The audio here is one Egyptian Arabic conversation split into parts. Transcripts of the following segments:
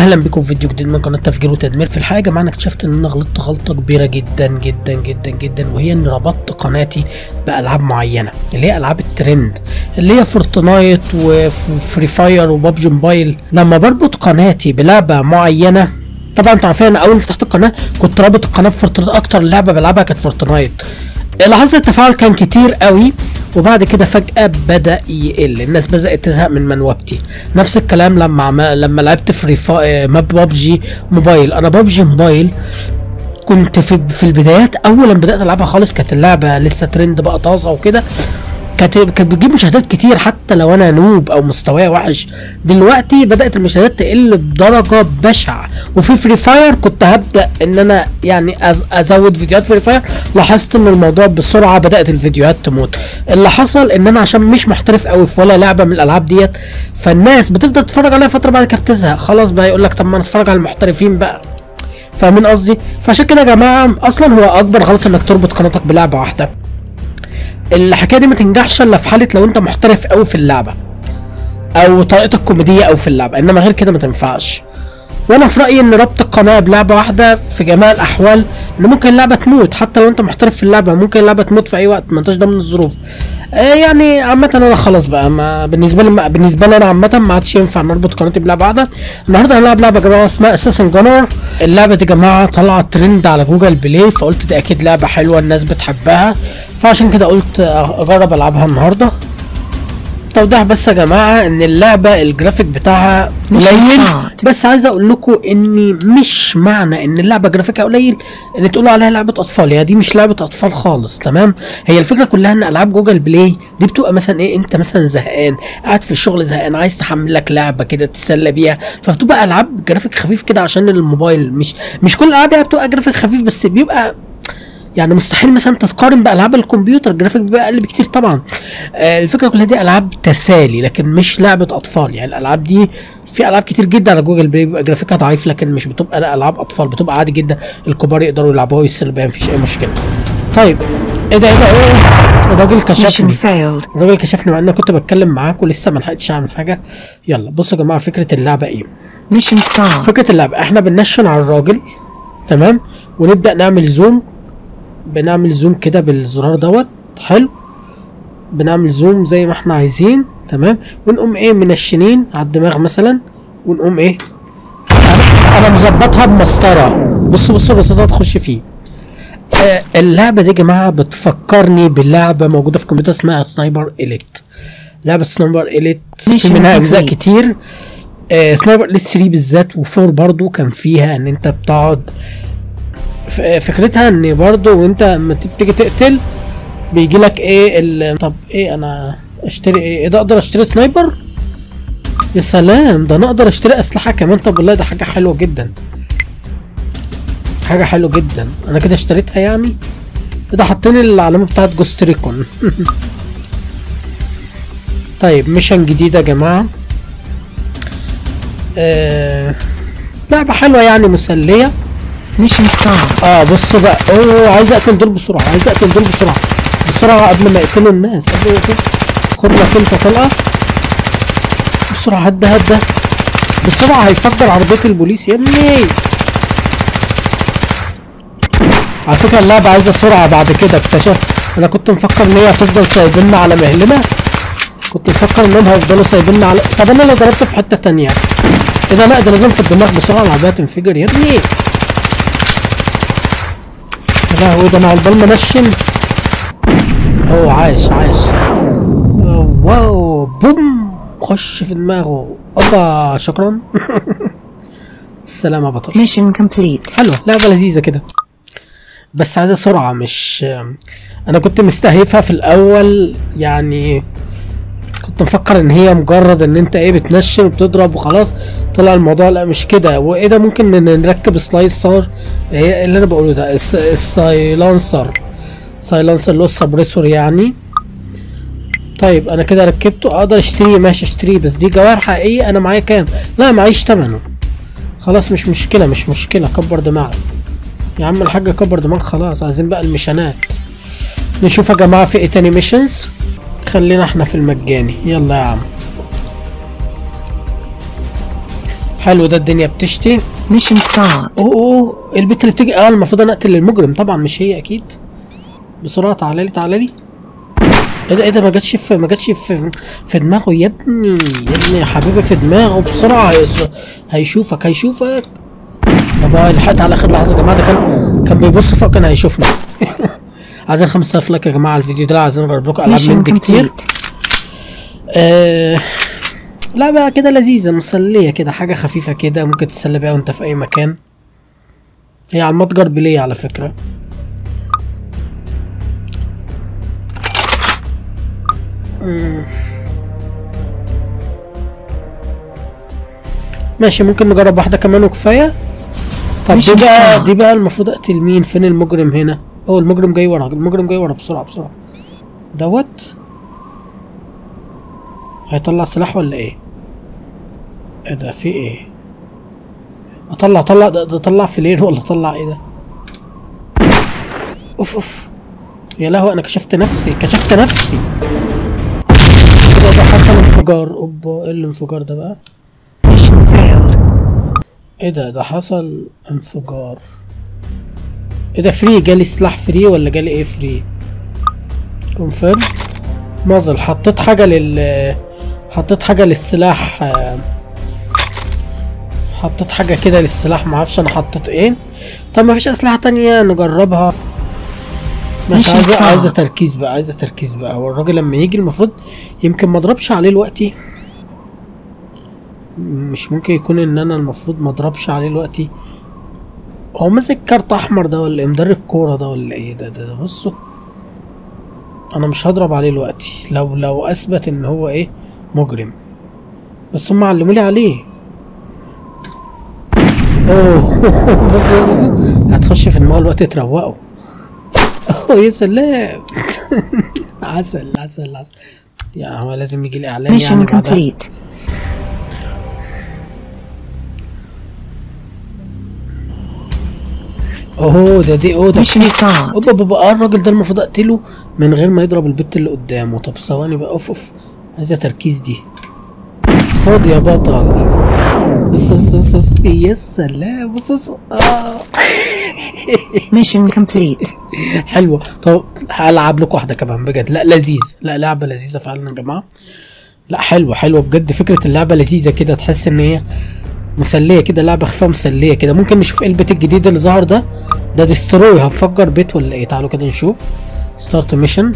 اهلا بكم في فيديو جديد من قناه تفجير وتدمير في الحقيقه يا جماعه انا اكتشفت ان انا غلطت غلطه كبيره جدا جدا جدا جدا وهي ان ربطت قناتي بالعاب معينه اللي هي العاب الترند اللي هي فورتنايت وفري فاير وبابجي موبايل لما بربط قناتي بلعبه معينه طبعا انتوا عارفين انا اول ما فتحت القناه كنت رابط القناه بفورتنايت اكتر لعبه بلعبها كانت فورتنايت لاحظت التفاعل كان كتير قوي وبعد كده فجأة بدأ يقل الناس بدأت تزهق من منوبتي نفس الكلام لما عم... لما لعبت فري فا... ماب بابجي موبايل انا بابجي موبايل كنت في في البدايات اول ما بدات العبها خالص كانت اللعبه لسه ترند بقى طازه وكده كانت كانت بتجيب مشاهدات كتير حتى لو انا نوب او مستواي وحش دلوقتي بدات المشاهدات تقل بدرجه بشعه وفي فري فاير كنت هبدا ان انا يعني أز ازود فيديوهات فري فاير لاحظت ان الموضوع بسرعه بدات الفيديوهات تموت اللي حصل ان انا عشان مش محترف قوي في ولا لعبه من الالعاب ديت فالناس بتفضل تتفرج عليها فتره بعد كده بتزهق خلاص بقى يقول لك طب ما نتفرج على المحترفين بقى فاهمين قصدي فعشان كده يا جماعه اصلا هو اكبر غلط انك تربط قناتك بلعبه واحده الحكايه دي ما تنجحش الا في حاله لو انت محترف قوي في اللعبه او طريقتك كوميديه قوي في اللعبه انما غير كده ما تنفعش وانا في رايي ان ربط القناه بلعبه واحده في جميع الاحوال ان ممكن اللعبه تموت حتى لو انت محترف في اللعبه ممكن اللعبه تموت في اي وقت ما انتش ضامن الظروف آه يعني عامه انا خلاص بقى ما بالنسبه لي بالنسبه لي انا عامه ما عادش ينفع نربط قناتي بلعبه واحده النهارده هنلعب لعبه يا جماعه اسمها اساسن جانر اللعبه دي يا جماعه طلعت ترند على جوجل بلاي فقلت دي اكيد لعبه حلوه الناس بتحبها فعشان كده قلت اجرب العبها النهارده توضيح بس يا جماعه ان اللعبه الجرافيك بتاعها قليل بس عايز اقول لكم ان مش معنى ان اللعبه جرافيكها قليل ان تقولوا عليها لعبه اطفال هي دي مش لعبه اطفال خالص تمام هي الفكره كلها ان العاب جوجل بلاي دي بتبقى مثلا ايه انت مثلا زهقان قاعد في الشغل زهقان عايز تحمل لك لعبه كده تتسلى بيها فبتبقى العاب جرافيك خفيف كده عشان الموبايل مش مش كل الالعاب بتبقى جرافيك خفيف بس بيبقى يعني مستحيل مثلا تتقارن بالعاب الكمبيوتر الجرافيك بيبقى اقل بكتير طبعا آه الفكره كلها دي العاب تسالي لكن مش لعبه اطفال يعني الالعاب دي في العاب كتير جدا على جوجل بلاي بيبقى جرافيكها ضعيف لكن مش بتبقى لا العاب اطفال بتبقى عادي جدا الكبار يقدروا يلعبوها ويستلوا بيها مفيش اي مشكله طيب ايه ده ايه ده ايه الراجل كشفني الراجل كشفني مع ان كنت بتكلم معاك ولسه ما لحقتش اعمل حاجه يلا بصوا يا جماعه فكره اللعبه ايه فكره اللعبه احنا بننشن على الراجل تمام ونبدا نعمل زوم بنعمل زوم كده بالزرار دوت حلو بنعمل زوم زي ما احنا عايزين تمام ونقوم ايه منشنين على الدماغ مثلا ونقوم ايه انا مظبطها بمسطره بصوا بصوا الرصاصه تخش فيه آه اللعبه دي يا جماعه بتفكرني بلعبه موجوده في كمبيوتر اسمها سنايبر اليت لعبه سنايبر اليت في منها اجزاء كتير آه سنايبر اليت 3 بالذات و4 برضو كان فيها ان انت بتقعد فكرتها ان برضو وانت لما بتيجي تقتل بيجي لك ايه ال... طب ايه انا اشتري ايه, إيه ده اقدر اشتري سنايبر يا سلام ده انا اقدر اشتري اسلحه كمان طب والله ده حاجه حلوه جدا حاجه حلوه جدا انا كده اشتريتها يعني ده حاطين العلامه بتاعت جوست ريكون طيب ميشن جديده يا جماعه آه... لعبه حلوه يعني مسليه ميشن ستارت اه بصوا بقى اوه عايز اقتل دول بسرعه عايز اقتل دول بسرعه بسرعه قبل ما يقتلوا الناس قبل ما يقتلوا خد لك انت طلقه بسرعه هدى هدى بسرعه هيفجر عربيه البوليس يا ابني على فكره اللعبه عايزه سرعه بعد كده اكتشفت انا كنت مفكر ان هي هتفضل سايبيننا على مهلنا كنت مفكر انهم هيفضلوا سايبيننا على طب انا لو ضربت في حته تانية ايه ده لا ده لازم في الدماغ بسرعه العربيه تنفجر يا ابني يا لهوي ده انا على البال منشن اوه عايش عايش واو بوم خش في دماغه اوبا شكرا السلام يا بطل ميشن كومبليت حلوه لعبه لذيذه كده بس عايزه سرعه مش انا كنت مستهيفها في الاول يعني كنت مفكر ان هي مجرد ان انت ايه بتنشن وبتضرب وخلاص طلع الموضوع لا مش كده وايه ده ممكن نركب سلايسر هي اللي انا بقوله ده السايلانسر سايلانسر اللي هو السبريسور يعني طيب انا كده ركبته اقدر اشتريه ماشي اشتريه بس دي جواهر حقيقيه انا معايا كام لا معيش تمنه خلاص مش مشكله مش مشكله كبر دماغك يا عم الحاج كبر دماغك خلاص عايزين بقى المشانات نشوف يا جماعه في ايه تاني ميشنز خلينا احنا في المجاني يلا يا عم حلو ده الدنيا بتشتي Mission start. اوه اوه البت اللي بتيجي اه المفروض انا اقتل المجرم طبعا مش هي اكيد بسرعه تعالى لي تعالى لي ايه ده ايه ده ما جاتش في ما جاتش في في دماغه يا ابني يا ابني يا حبيبي في دماغه بسرعه هيص- هيشوفك هيشوفك يا باي لحقت على اخر لحظه يا جماعه ده كان كان بيبص فوق كان هيشوفني عايزين 5000 لايك يا جماعه على الفيديو ده عايزين نجرب لكم العاب من Mission دي كتير complete. آه لا بقى كده لذيذة مسلية كده حاجة خفيفة كده ممكن تتسلى بيها وانت في أي مكان هي على المتجر بليه على فكرة مم. ماشي ممكن نجرب واحدة كمان وكفاية طب مش دي بقى مستاهل. دي بقى المفروض اقتل مين فين المجرم هنا اوه المجرم جاي ورا المجرم جاي ورا بسرعة بسرعة دوت هيطلع سلاح ولا ايه ايه ده في ايه اطلع طلع ده, ده طلع فلير ولا طلع ايه ده اوف اوف يا لهوي انا كشفت نفسي كشفت نفسي كده ده حصل انفجار اوبا ايه الانفجار ده بقى Mission failed. ايه ده ده حصل انفجار ايه ده فري جالي سلاح فري ولا جالي ايه فري كونفيرم مازل حطيت حاجة لل حطيت حاجة للسلاح آه، حطيت حاجة كده للسلاح معرفش انا حطيت ايه طب مفيش اسلحة تانية نجربها مش مش عايزة مستوعب. عايزة تركيز بقى عايزة تركيز بقى هو الراجل لما يجي المفروض يمكن ما اضربش عليه دلوقتي مش ممكن يكون ان انا المفروض ما اضربش عليه دلوقتي هو ماسك كارت احمر ده ولا ايه مدرب كوره ده ولا ايه ده ده, ده بصوا انا مش هضرب عليه دلوقتي لو لو اثبت ان هو ايه مجرم بس هم علموا لي عليه اوه بص بص بص. هتخش في دماغه الوقت تروقه اوه يا سلام عسل عسل عسل يا هو لازم يجي لي اعلان يعني Mission بعدها complete. اوه ده دي اوه ده Mission كتير start. اوبا بابا اه الراجل ده المفروض اقتله من غير ما يضرب البت اللي قدامه طب ثواني بقى اوف اوف عايزه تركيز دي خد يا بطل بص بص بص بص يا سلام بص بص آه. Mission complete. حلوه طب هلعب لكم واحده كمان بجد لا لذيذ لا لعبه لذيذه فعلا يا جماعه لا حلوه حلوه بجد فكره اللعبه لذيذه كده تحس ان هي مسليه كده لعبه خفيفه مسليه كده ممكن نشوف ايه البيت الجديد اللي ظهر ده ده ديستروي هنفجر بيت ولا ايه تعالوا كده نشوف ستارت ميشن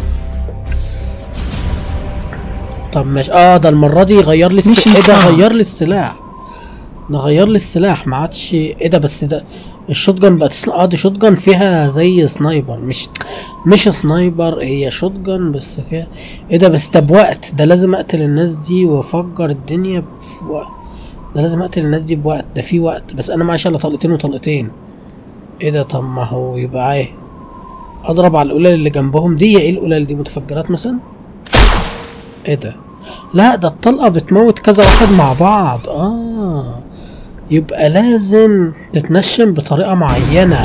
طب ماشي اه ده المره دي غير لي الس... Mission ايه ده start. غير لي السلاح ده غير لي السلاح ما عادش ايه ده بس ده الشوت جان بقت سن- اه دي شوت جان فيها زي سنايبر مش مش سنايبر هي شوت جان بس فيها ايه ده بس ده بوقت ده لازم اقتل الناس دي وافجر الدنيا في وقت ده لازم اقتل الناس دي بوقت ده في وقت بس انا معيش الا طلقتين وطلقتين ايه ده طب ما هو يبقى ايه اضرب على القلال اللي جنبهم دي ايه القلال دي متفجرات مثلا ايه ده لا ده الطلقه بتموت كذا واحد مع بعض اه يبقى لازم تتنشن بطريقه معينه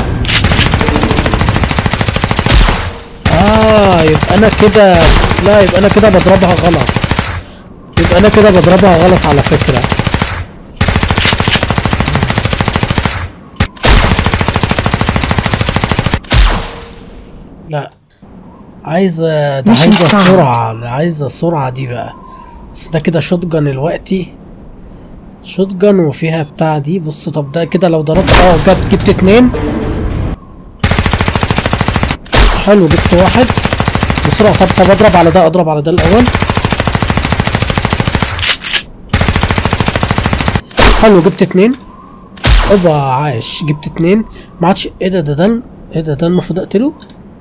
اه يبقى انا كده لا يبقى انا كده بضربها غلط يبقى انا كده بضربها غلط على فكره لا عايزه ده مش عايزه مستوعب. سرعه ده عايزه سرعه دي بقى بس ده كده شوت جان الوقتي شوت جان وفيها بتاع دي بص طب ده كده لو ضربت اه جبت جبت اتنين حلو جبت واحد بسرعة طب طب اضرب على ده اضرب على ده الاول حلو جبت اتنين اوبا عاش جبت اتنين ما عادش ايه ده ده ده ايه ده ده المفروض اقتله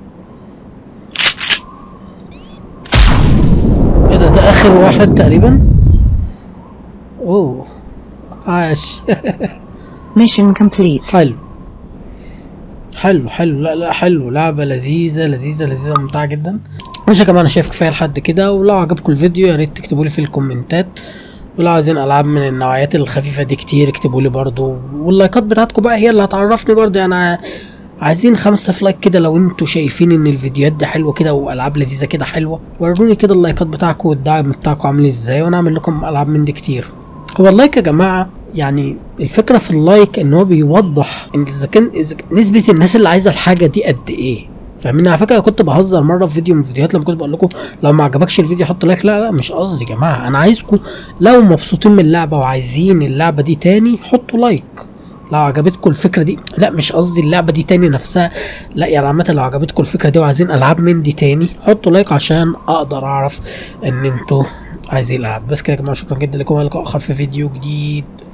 ايه ده ده اخر واحد تقريبا اوه عاش Mission complete. حلو حلو حلو لا لا حلو لعبة لذيذة لذيذة لذيذة ممتعة جدا ماشي يا جماعة انا شايف كفاية لحد كده ولو عجبكم الفيديو يا ريت تكتبوا لي في الكومنتات ولو عايزين العاب من النوعيات الخفيفة دي كتير اكتبوا لي برضو واللايكات بتاعتكم بقى هي اللي هتعرفني برضو يعني عايزين خمسة لايك كده لو انتوا شايفين ان الفيديوهات دي حلوة كده والعاب لذيذة كده حلوة وروني كده اللايكات بتاعكم والدعم بتاعكم عامل ازاي وانا اعمل لكم العاب من دي كتير هو اللايك يا جماعة يعني الفكره في اللايك ان هو بيوضح ان اذا كان إذا كان نسبه الناس اللي عايزه الحاجه دي قد ايه فاهمين على فكره كنت بهزر مره في فيديو من الفيديوهات لما كنت بقول لكم لو ما عجبكش الفيديو حط لايك لا لا مش قصدي يا جماعه انا عايزكم لو مبسوطين من اللعبه وعايزين اللعبه دي تاني حطوا لايك لو عجبتكم الفكره دي لا مش قصدي اللعبه دي تاني نفسها لا يعني عامه لو عجبتكم الفكره دي وعايزين العاب من دي تاني حطوا لايك عشان اقدر اعرف ان انتوا عايزين العاب بس كده يا جماعه شكرا جدا لكم لقاء اخر في فيديو جديد